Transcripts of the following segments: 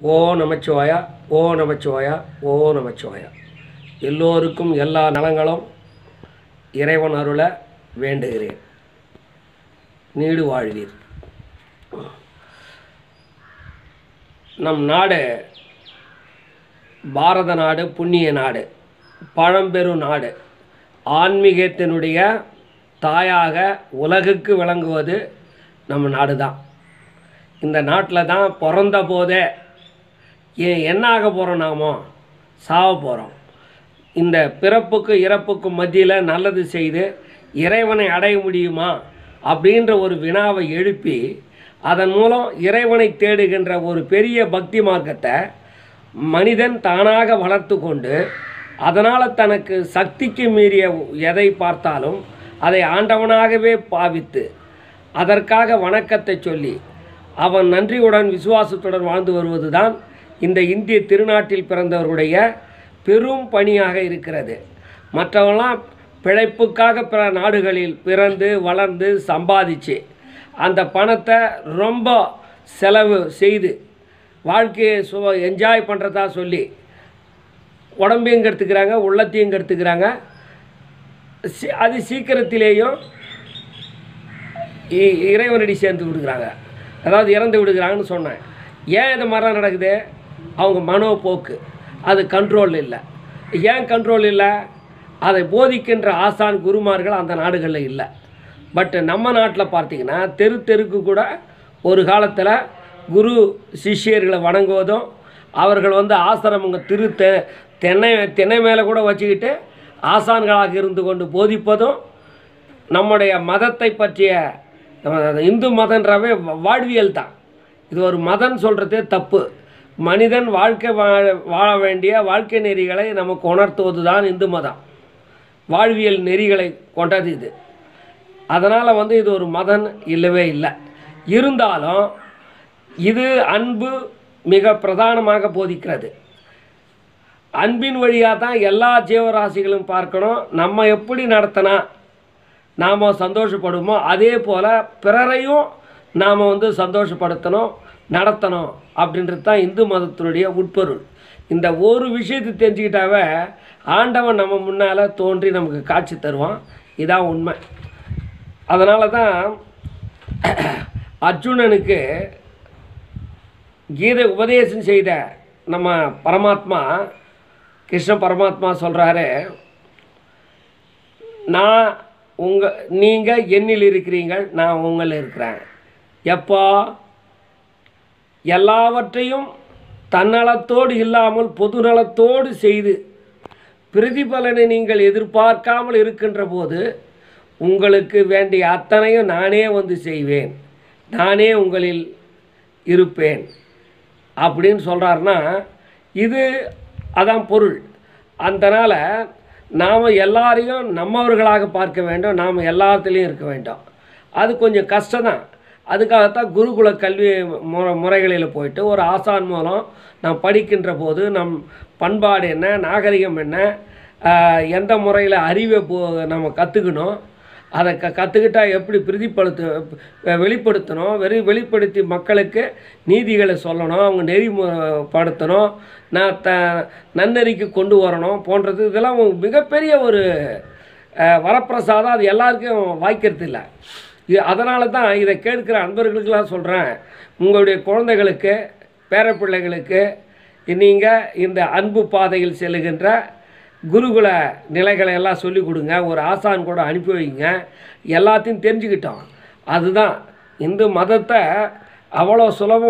ஓ நமச்சிவாயா ஓ நமச்சிவாயா ஓ நமச்சிவாயா எல்லோருக்கும் எல்லா நலங்களும் இறைவன் அருள வேண்டுகிறேன் நீடு வாழ்வீர் நம் நாடு பாரத நாடு புண்ணிய நாடு பழம்பெரும் நாடு ஆன்மீகத்தினுடைய தாயாக உலகுக்கு விளங்குவது நம்ம நாடு தான் இந்த நாட்டில் தான் பிறந்த போதே ஏ- என்ன ஆக போகிறோம் நாமோ சாவ போகிறோம் இந்த பிறப்புக்கும் இறப்புக்கும் மத்தியில் நல்லது செய்து இறைவனை அடைய முடியுமா அப்படின்ற ஒரு வினாவை எழுப்பி அதன் மூலம் இறைவனை தேடுகின்ற ஒரு பெரிய பக்தி மார்க்கத்தை மனிதன் தானாக வளர்த்து கொண்டு அதனால் தனக்கு சக்திக்கு மீறிய எதை பார்த்தாலும் அதை ஆண்டவனாகவே பாவித்து அதற்காக வணக்கத்தை சொல்லி அவன் நன்றியுடன் விசுவாசத்துடன் வாழ்ந்து வருவதுதான் இந்த இந்திய திருநாட்டில் பிறந்தவர்களுடைய பெரும் பணியாக இருக்கிறது மற்றவங்களாம் பிழைப்புக்காக பிற நாடுகளில் பிறந்து வளர்ந்து சம்பாதிச்சு அந்த பணத்தை ரொம்ப செலவு செய்து வாழ்க்கையை சு என்ஜாய் பண்ணுறதா சொல்லி உடம்பையும் கெடுத்துக்கிறாங்க உள்ளத்தையும் கெடுத்துக்கிறாங்க சி- அது சீக்கிரத்திலேயும் இ- இறைவனடி சேர்ந்து விடுகிறாங்க அதாவது இறந்து விடுகிறாங்கன்னு சொன்னேன் ஏன் இந்த மாதிரிலாம் நடக்குது அவங்க மனோபோக்கு அது கண்ட்ரோல் இல்லை ஏன் கண்ட்ரோல் இல்லை அதை போதிக்கின்ற ஆசான் குருமார்கள் அந்த நாடுகளில் இல்லை பட் நம்ம நாட்டில் பார்த்தீங்கன்னா தெரு தெருக்கு கூட ஒரு காலத்தில் குரு சிஷ்யர்களை வணங்குவதும் அவர்கள் வந்து ஆசிரமங்க திரு தெ தென்னை தென்னை மேலே கூட வச்சுக்கிட்டு ஆசான்களாக இருந்து கொண்டு போதிப்பதும் நம்முடைய மதத்தை பற்றிய நம்ம இந்து மதன்றவே வா- வாழ்வியல் தான் இது ஒரு மதம் சொல்கிறதே தப்பு மனிதன் வாழ்க்கை வாழ வாழ வேண்டிய வாழ்க்கை நெறிகளை நமக்கு உணர்த்துவது தான் இந்து மதம் வாழ்வியல் நெறிகளை கொண்டது இது அதனால் வந்து இது ஒரு மதம் இல்லவே இல்லை இருந்தாலும் இது அன்பு மிக பிரதானமாக போதிக்கிறது அன்பின் வழியாக தான் எல்லா ஜீவராசிகளும் பார்க்கணும் நம்ம எப்படி நடத்தினா நாம் சந்தோஷப்படுவோமோ அதே போல் பிறரையும் நாம் வந்து சந்தோஷப்படுத்தணும் நடத்தணும் அப்படின்றது தான் இந்து மதத்தினுடைய உட்பொருள் இந்த ஒரு விஷயத்தை தெரிஞ்சுக்கிட்டாவே ஆண்டவன் நம்ம முன்னால் தோன்றி நமக்கு காட்சி தருவான் இதான் உண்மை அதனால தான் அர்ஜுனனுக்கு கீதை உபதேசம் செய்த நம்ம பரமாத்மா கிருஷ்ண பரமாத்மா சொல்கிறாரு நான் உங்கள் நீங்கள் என்னில் இருக்கிறீங்கள் நான் உங்களில் இருக்கிறேன் எப்போ எல்லாவற்றையும் தன்னலத்தோடு இல்லாமல் பொதுநலத்தோடு செய்து பிரதிபலனை நீங்கள் எதிர்பார்க்காமல் இருக்கின்ற போது உங்களுக்கு வேண்டிய அத்தனையும் நானே வந்து செய்வேன் நானே உங்களில் இருப்பேன் அப்படின்னு சொல்கிறாருன்னா இது அதான் பொருள் அதனால் நாம் எல்லாரையும் நம்மவர்களாக பார்க்க வேண்டும் நாம் எல்லாத்துலேயும் இருக்க வேண்டும் அது கொஞ்சம் கஷ்டம்தான் அதுக்காகத்தான் குருகுல கல்வி முறை முறைகளில் போயிட்டு ஒரு ஆசான் மூலம் நாம் படிக்கின்ற போது நம் பண்பாடு என்ன நாகரிகம் என்ன ஆஹ், எந்த முறையில் அறிவை போ நம்ம கற்றுக்கணும் அதை க கற்றுக்கிட்டா எப்படி பிரதிப்படுத்த வெ- வெளிப்படுத்தணும் வெறி வெளிப்படுத்தி மக்களுக்கு நீதிகளை சொல்லணும் அவங்க நெறிமுறைப்படுத்தணும் நான் த நன்னெறிக்கு கொண்டு வரணும் போன்றது இதெல்லாம் ஒரு மிகப்பெரிய ஒரு அஹ், வரப்பிரசாதம் அது எல்லாருக்கும் வாய்க்கிறது இல்லை இது அதனால தான் இதை கேட்கிற அன்பர்களுக்கெல்லாம் சொல்கிறேன் உங்களுடைய குழந்தைகளுக்கு பேரப்பிள்ளைகளுக்கு நீங்கள் இந்த அன்பு பாதையில் செல்லுகின்ற குருகுல நிலைகளை எல்லாம் சொல்லிக் கொடுங்க ஒரு ஆசான் கூட அனுப்பி வைங்க எல்லாத்தையும் தெரிஞ்சுக்கிட்டோம் அதுதான் இந்து மதத்தை அவ்வளோ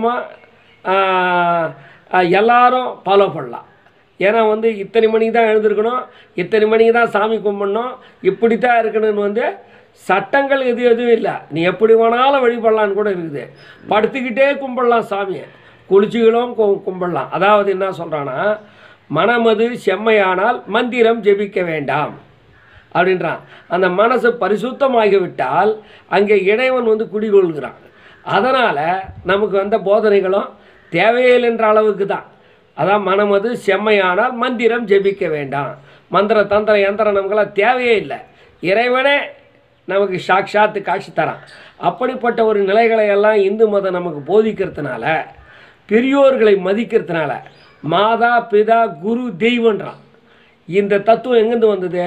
சுலபமாக எல்லாரும் ஃபாலோ பண்ணலாம் ஏன்னா வந்து இத்தனை மணிக்கு தான் எழுந்திருக்கணும் இத்தனை மணிக்கு தான் சாமி கும்பிடணும் இப்படி தான் இருக்கணும்னு வந்து சட்டங்கள் எது எதுவும் இல்லை நீ எப்படி வேணாலும் வழிபடலான்னு கூட இருக்குது படுத்துக்கிட்டே கும்பிடலாம் சாமியை குளிச்சுகளும் கு- கும்பிடலாம் அதாவது என்ன சொல்கிறான்னா மனமது செம்மையானால் மந்திரம் ஜெபிக்க வேண்டாம் அப்படின்றான் அந்த மனசு பரிசுத்தமாகிவிட்டால் அங்கே இறைவன் வந்து குடிகொள்கிறான் அதனால் நமக்கு வந்த போதனைகளும் தேவையில்லைன்ற அளவுக்கு தான் அதான் மனமது செம்மையானால் மந்திரம் ஜெபிக்க வேண்டாம் மந்திர தந்திர யந்திர நமக்கெல்லாம் தேவையே இல்லை இறைவனே நமக்கு சாட்சாத்து காட்சி தரான் அப்படிப்பட்ட ஒரு நிலைகளை எல்லாம் இந்து மதம் நமக்கு போதிக்கிறதுனால பெரியோர்களை மதிக்கிறதுனால மாதா பிதா குரு தெய்வன்றான் இந்த தத்துவம் எங்கேருந்து வந்தது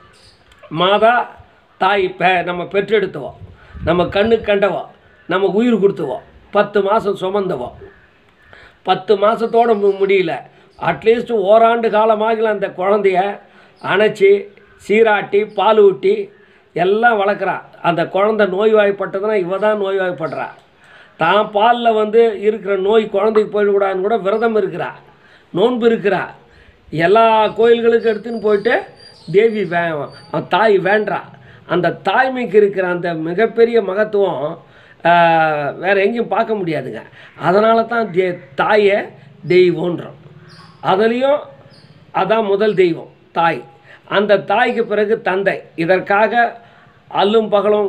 மாதா தாய் பெ நம்ம பெற்றெடுத்தவோ நம்ம கண்ணுக்கு கண்டவோ நம்ம உயிர் கொடுத்தவோ பத்து மாதம் சுமந்தவோ பத்து மாதத்தோட முடியல அட்லீஸ்ட் ஓராண்டு காலமாக அந்த குழந்தைய அணைச்சி சீராட்டி பால் ஊட்டி எல்லாம் வளர்க்குறா அந்த குழந்தை நோய்வாய்ப்பட்டதுன்னா இவ தான் நோய்வாய்ப்படுறா தான் பாலில் வந்து இருக்கிற நோய் குழந்தைக்கு போயிடக்கூடாதுன்னு கூட விரதம் இருக்கிறா நோன்பு இருக்கிறா எல்லா கோயில்களுக்கும் எடுத்துன்னு போயிட்டு தேவி வே அவன் தாய் வேண்டா அந்த தாய்மைக்கு இருக்கிற அந்த மிகப்பெரிய மகத்துவம் ஆஹ், வேற எங்கேயும் பார்க்க முடியாதுங்க அதனால தான் தே தாயை தெய்வன்றோம் அதுலேயும் அதான் முதல் தெய்வம் தாய் அந்த தாய்க்கு பிறகு தந்தை இதற்காக அல்லும் பகலும்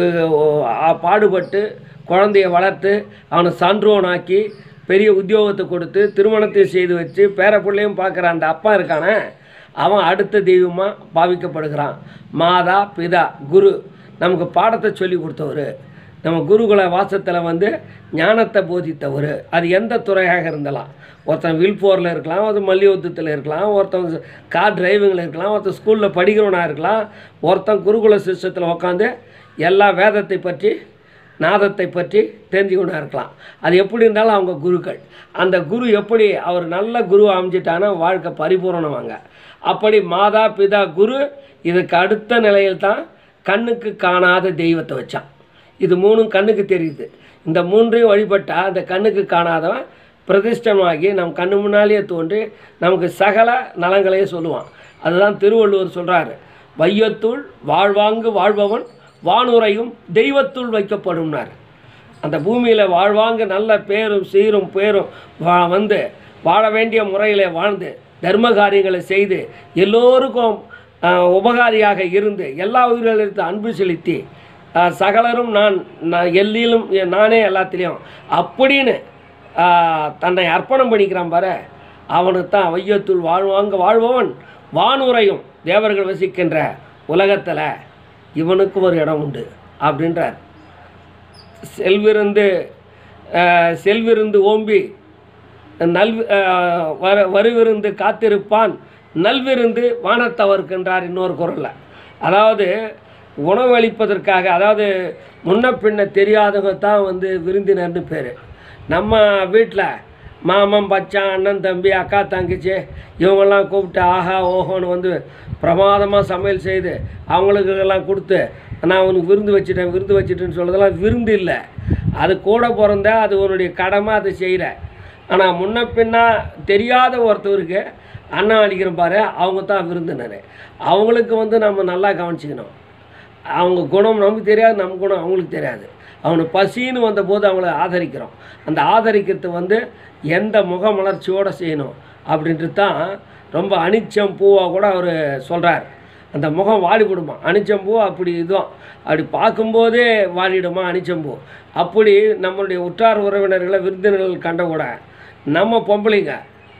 அஹ், பாடுபட்டு குழந்தைய வளர்த்து அவனை சான்றோனாக்கி பெரிய உத்தியோகத்தை கொடுத்து திருமணத்தை செய்து வச்சு பேர பிள்ளையும் பார்க்குற அந்த அப்பா இருக்கானே அவன் அடுத்த தெய்வமாக பாவிக்கப்படுகிறான் மாதா பிதா குரு நமக்கு பாடத்தை சொல்லி கொடுத்தவர் நம்ம குருகுல வாசத்தில் வந்து ஞானத்தை போதித்தவர் அது எந்த துறையாக இருந்தாலும் ஒருத்தன் வில்போரில் இருக்கலாம் ஒருத்தன் மல்யுத்தத்தில் இருக்கலாம் ஒருத்தன் கார் டிரைவிங்கில் இருக்கலாம் ஒருத்தன் ஸ்கூலில் படிக்கிறவனாக இருக்கலாம் ஒருத்தன் குருகுல சிஸ்டத்தில் உட்காந்து எல்லா வேதத்தை பற்றி நாதத்தை பற்றி தெரிஞ்சுக்கொண்டா இருக்கலாம் அது எப்படி இருந்தாலும் அவங்க குருக்கள் அந்த குரு எப்படி அவர் நல்ல குரு அமைஞ்சிட்டானா வாழ்க்கை பரிபூரணமாங்க அப்படி மாதா பிதா குரு இதுக்கு அடுத்த நிலையில் தான் கண்ணுக்கு காணாத தெய்வத்தை வச்சான் இது மூணும் கண்ணுக்கு தெரியுது இந்த மூன்றையும் வழிபட்டா அந்த கண்ணுக்கு காணாதவன் பிரதிஷ்டமாகி நம் கண்ணு முன்னாலேயே தோன்றி நமக்கு சகல நலங்களையும் சொல்லுவான் அதுதான் திருவள்ளுவர் சொல்கிறாரு வையத்துள் வாழ்வாங்கு வாழ்பவன் வானுரையும் தெய்வத்துள் வைக்கப்படும்னார் அந்த பூமியில் வாழ்வாங்க நல்ல பேரும் சீரும் பேரும் வா வந்து வாழ வேண்டிய முறையில் வாழ்ந்து தர்ம காரியங்களை செய்து எல்லோருக்கும் ஆஹ், உபகாரியாக இருந்து எல்லா உயிர்களிடத்து அன்பு செலுத்தி ஆஹ், சகலரும் நான் நான் எல்லிலும் எ- நானே எல்லாத்துலேயும் அப்படின்னு ஆஹ், தன்னை அர்ப்பணம் பண்ணிக்கிறான் பாரு அவனுக்கு தான் வையத்துள் வாழ்வாங்க வாழ்பவன் வானுரையும் தேவர்கள் வசிக்கின்ற உலகத்தில் இவனுக்கு ஒரு இடம் உண்டு அப்படின்றார் செல்விருந்து அஹ், செல்விருந்து ஓம்பி நல் அஹ், வர வருவிருந்து காத்திருப்பான் நல்விருந்து வானத்தவர்க்கின்றார் இன்னொரு குரலில் அதாவது உணவளிப்பதற்காக அதாவது முன்ன பின்ன தெரியாதவங்க தான் வந்து விருந்தினர்னு பேர் நம்ம வீட்டில் மாமன் பச்சான் அண்ணன் தம்பி அக்கா தங்கச்சி இவங்கெல்லாம் கூப்பிட்டு ஆஹா ஓஹோன்னு வந்து பிரமாதமாக சமையல் செய்து அவங்களுக்கு எல்லாம் கொடுத்து நான் உனக்கு விருந்து வச்சுட்டேன் விருந்து வச்சுட்டேன்னு சொல்கிறதெல்லாம் விருந்து இல்லை அது கூட பிறந்த அது உன்னுடைய கடமை அதை செய்கிற ஆனால் முன்ன பின்னா தெரியாத ஒருத்தவருக்கு அண்ணன் அடிக்கிற பாரு அவங்க தான் விருந்தினர் அவங்களுக்கு வந்து நம்ம நல்லா கவனிச்சுக்கணும் அவங்க குணம் நமக்கு தெரியாது நம்ம குணம் அவங்களுக்கு தெரியாது அவனை பசின்னு வந்தபோது அவங்கள ஆதரிக்கிறோம் அந்த ஆதரிக்கிறது வந்து எந்த முகமலர்ச்சியோடு செய்யணும் அப்படின்ட்டு தான் ரொம்ப அனிச்சம் பூவாக கூட அவர் சொல்கிறார் அந்த முகம் வாடி விடுமா அனிச்சம்பூ அப்படி இதுவும் அப்படி பார்க்கும்போதே வாடிடுமா அனிச்சம்பூ அப்படி நம்மளுடைய உற்றார் உறவினர்களை விருந்தினர்கள் கண்ட கூட நம்ம பொம்பளைங்க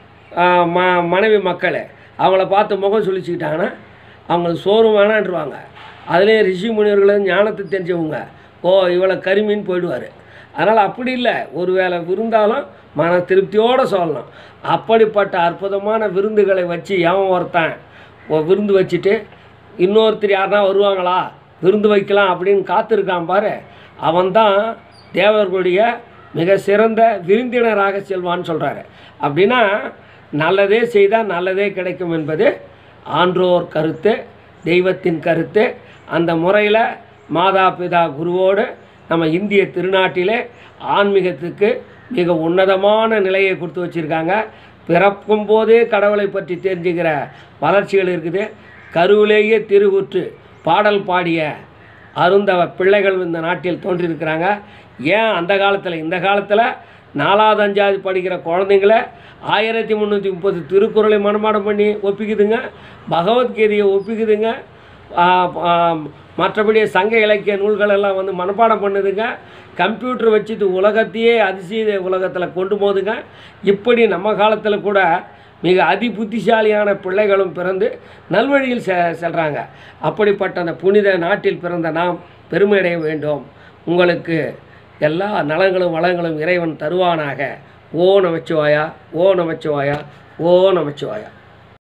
ஆஹ் ம மனைவி மக்கள் அவங்கள பார்த்து முகம் சுழிச்சிக்கிட்டாங்கன்னா அவங்களுக்கு சோறு வேணான்றுவாங்க அதிலே ரிஷி முனிவர்களும் ஞானத்தை தெரிஞ்சவங்க ஓ இவளை கருமின்னு போயிடுவார் அதனால் அப்படி இல்லை ஒருவேளை விருந்தாலும் மன திருப்தியோடு சொல்லலாம் அப்படிப்பட்ட அற்புதமான விருந்துகளை வச்சு எவன் ஒருத்தன் ஒ- விருந்து வச்சுட்டு இன்னொருத்தர் யாருனா வருவாங்களா விருந்து வைக்கலாம் அப்படின்னு காத்திருக்கான் பாரு அவன்தான் தேவர்களுடைய மிக சிறந்த விருந்தினராக செல்வான்னு சொல்கிறாரு அப்படின்னா நல்லதே செய்தால் நல்லதே கிடைக்கும் என்பது ஆன்றோர் கருத்து தெய்வத்தின் கருத்து அந்த முறையில் மாதா பிதா குருவோடு நம்ம இந்திய திருநாட்டிலே ஆன்மீகத்துக்கு மிக உன்னதமான நிலையை கொடுத்து வச்சுருக்காங்க பிறக்கும் போதே கடவுளை பற்றி தெரிஞ்சுக்கிற வளர்ச்சிகள் இருக்குது கருவிலேயே திருவுற்று பாடல் பாடிய அருந்தவ பிள்ளைகள் இந்த நாட்டில் தோன்றியிருக்கிறாங்க ஏன் அந்த காலத்தில் இந்த காலத்தில் நாலாவது அஞ்சாவது படிக்கிற குழந்தைங்கள ஆயிரத்தி முந்நூற்றி முப்பது திருக்குறளை மனப்பாடம் பண்ணி ஒப்பிக்குதுங்க பகவத்கீதையை ஒப்பிக்குதுங்க ஆ, ஆ, மற்றபடி சங்க இலக்கிய நூல்கள் எல்லாம் வந்து மனப்பாடம் பண்ணுதுங்க கம்ப்யூட்டர் வச்சுட்டு உலகத்தையே அதிசய உலகத்தில் கொண்டு போகுதுங்க இப்படி நம்ம காலத்தில் கூட மிக அதி புத்திசாலியான பிள்ளைகளும் பிறந்து நல்வழியில் செ செல்கிறாங்க அப்படிப்பட்ட அந்த புனித நாட்டில் பிறந்த நாம் பெருமையடைய வேண்டும் உங்களுக்கு எல்லா நலங்களும் வளங்களும் இறைவன் தருவானாக ஓ நமச்சிவாயா ஓ நமச்சிவாயா ஓ நமச்சிவாயா